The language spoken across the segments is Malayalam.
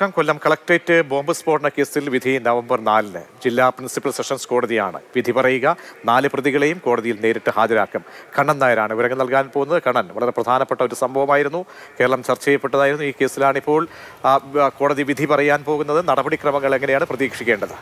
നോക്കാം കൊല്ലം കളക്ടറേറ്റ് ബോംബ് സ്ഫോടന കേസിൽ വിധി നവംബർ നാലിന് ജില്ലാ പ്രിൻസിപ്പൽ സെഷൻസ് കോടതിയാണ് വിധി പറയുക നാല് പ്രതികളെയും കോടതിയിൽ നേരിട്ട് ഹാജരാക്കും കണ്ണൻ നായരാണ് വിവരങ്ങൾ നൽകാൻ പോകുന്നത് കണ്ണൻ വളരെ പ്രധാനപ്പെട്ട ഒരു സംഭവമായിരുന്നു കേരളം ചർച്ച ചെയ്യപ്പെട്ടതായിരുന്നു ഈ കേസിലാണിപ്പോൾ ആ, ആ, കോടതി വിധി പറയാൻ പോകുന്നത് നടപടിക്രമങ്ങൾ എങ്ങനെയാണ് പ്രതീക്ഷിക്കേണ്ടത്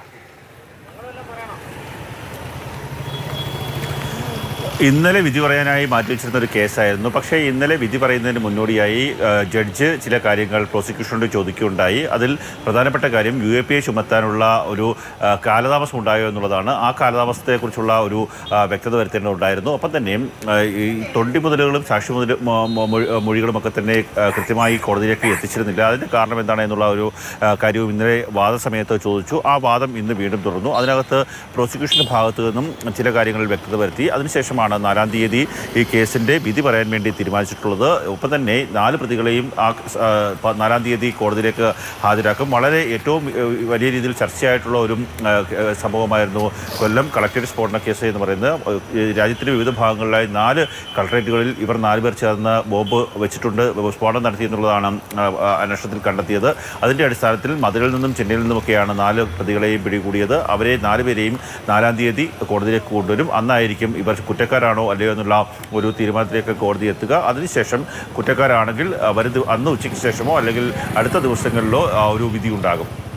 ഇന്നലെ വിധി പറയാനായി മാറ്റിവെച്ചിരുന്ന ഒരു കേസായിരുന്നു പക്ഷേ ഇന്നലെ വിധി പറയുന്നതിന് മുന്നോടിയായി ആ, ജഡ്ജ് ചില കാര്യങ്ങൾ പ്രോസിക്യൂഷനോട് ചോദിക്കുകയുണ്ടായി അതിൽ പ്രധാനപ്പെട്ട കാര്യം യു എ പി എ ചുമത്താനുള്ള ഒരു ആ, കാലതാമസം ഉണ്ടായോ എന്നുള്ളതാണ് ആ കാലതാമസത്തെക്കുറിച്ചുള്ള ഒരു ആ, വ്യക്തത വരുത്തേണ്ടതുണ്ടായിരുന്നു ഒപ്പം തന്നെ ആ, ഈ തൊണ്ടി മുതലുകളും സാക്ഷി മുതൽ മൊ- മൊ- മൊഴി- മൊഴികളുമൊക്കെ തന്നെ ആ, കൃത്യമായി കോടതിയിലേക്ക് എത്തിച്ചിരുന്നില്ല അതിൻ്റെ കാരണം എന്താണ് എന്നുള്ള ഒരു ആ, കാര്യവും ഇന്നലെ വാദസമയത്ത് ചോദിച്ചു ആ വാദം ഇന്ന് വീണ്ടും തുടർന്നു അതിനകത്ത് പ്രോസിക്യൂഷൻ്റെ ഭാഗത്തു നിന്നും ചില കാര്യങ്ങളിൽ വ്യക്തത വരുത്തി അതിനുശേഷമാണ് നാലാം തീയതി ഈ കേസിൻ്റെ വിധി പറയാൻ വേണ്ടി തീരുമാനിച്ചിട്ടുള്ളത് ഒപ്പം തന്നെ നാല് പ്രതികളെയും ആ ആ, പ- നാലാം തീയതി കോടതിയിലേക്ക് ഹാജരാക്കും വളരെ ഏറ്റവും ഏഹ്, വലിയ രീതിയിൽ ചർച്ചയായിട്ടുള്ള ഒരു ആ, ഏഹ്, സംഭവമായിരുന്നു കൊല്ലം കളക്ടറേറ്റ് സ്ഫോടന കേസ് എന്ന് പറയുന്നത് ഏഹ്, രാജ്യത്തിൻ്റെ വിവിധ ഭാഗങ്ങളിലായി നാല് കളക്ടറേറ്റുകളിൽ ഇവർ നാല് പേർ ചേർന്ന് ബോംബ് വെച്ചിട്ടുണ്ട് സ്ഫോടനം നടത്തി എന്നുള്ളതാണ് ആ, ആ, അന്വേഷണത്തിൽ കണ്ടെത്തിയത് അതിൻ്റെ അടിസ്ഥാനത്തിൽ മധുരയിൽ നിന്നും ചെന്നൈയിൽ നിന്നുമൊക്കെയാണ് നാല് പ്രതികളെയും പിടികൂടിയത് അവരെ നാലുപേരെയും നാലാം തീയതി കോടതിയിലേക്ക് കൊണ്ടുവരും അന്നായിരിക്കും ഇവർ കുറ്റക്കാരാണോ അല്ലയോ എന്നുള്ള ഒരു തീരുമാനത്തിലേക്ക് കോടതി എത്തുക അതിനുശേഷം കുറ്റക്കാരാണെങ്കിൽ അവർ അന്ന് ഉച്ചയ്ക്ക് ശേഷമോ അല്ലെങ്കിൽ അടുത്ത ദിവസങ്ങളിലോ ആ, ഒരു വിധി ഉണ്ടാകും